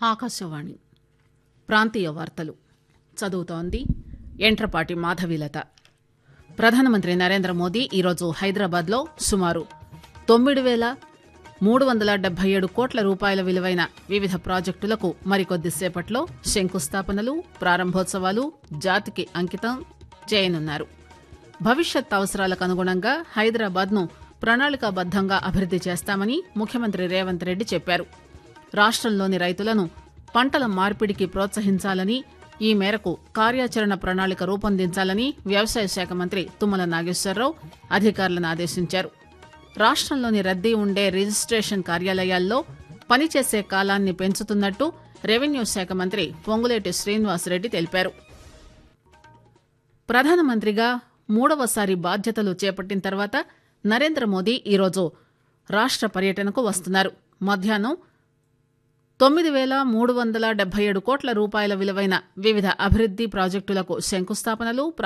ఆకాశవాణి ప్రాంతీయ వార్తలు చదువుతోంది ఎంట్రపాటి మాధవీలత ప్రధానమంత్రి నరేంద్ర మోదీ ఈరోజు హైదరాబాద్లో సుమారు తొమ్మిది పేల మూడు వందల డెబ్బై ఏడు కోట్ల రూపాయల విలువైన వివిధ ప్రాజెక్టులకు మరికొద్దిసేపట్లో శంకుస్థాపనలు ప్రారంభోత్సవాలు జాతికి అంకితం చేయనున్నారు భవిష్యత్ అవసరాలకు అనుగుణంగా హైదరాబాద్ను ప్రణాళికాబద్దంగా అభివృద్ది చేస్తామని ముఖ్యమంత్రి రేవంత్ రెడ్డి చెప్పారు రాష్టంలోని రైతులను పంటల మార్పిడికి ప్రోత్సహించాలని ఈ మేరకు కార్యాచరణ ప్రణాళిక రూపొందించాలని వ్యవసాయ శాఖ మంత్రి తుమ్మల నాగేశ్వరరావు అధికారులను ఆదేశించారు రాష్టంలోని రద్దీ ఉండే రిజిస్ట్రేషన్ కార్యాలయాల్లో పనిచేసే కాలాన్ని పెంచుతున్నట్టు రెవెన్యూ శాఖ మంత్రి పొంగులేటి శ్రీనివాసరెడ్డి తెలిపారు ప్రధానమంత్రిగా మూడవసారి బాధ్యతలు చేపట్టిన తర్వాత నరేంద్ర మోదీ ఈరోజు రాష్ట పర్యటనకు వస్తున్నారు మధ్యాహ్నం తొమ్మిది పేల మూడు వందల డెబ్బై ఏడు కోట్ల రూపాయల విలువైన వివిధ అభివృద్ది ప్రాజెక్టులకు శంకుస్థాపనలు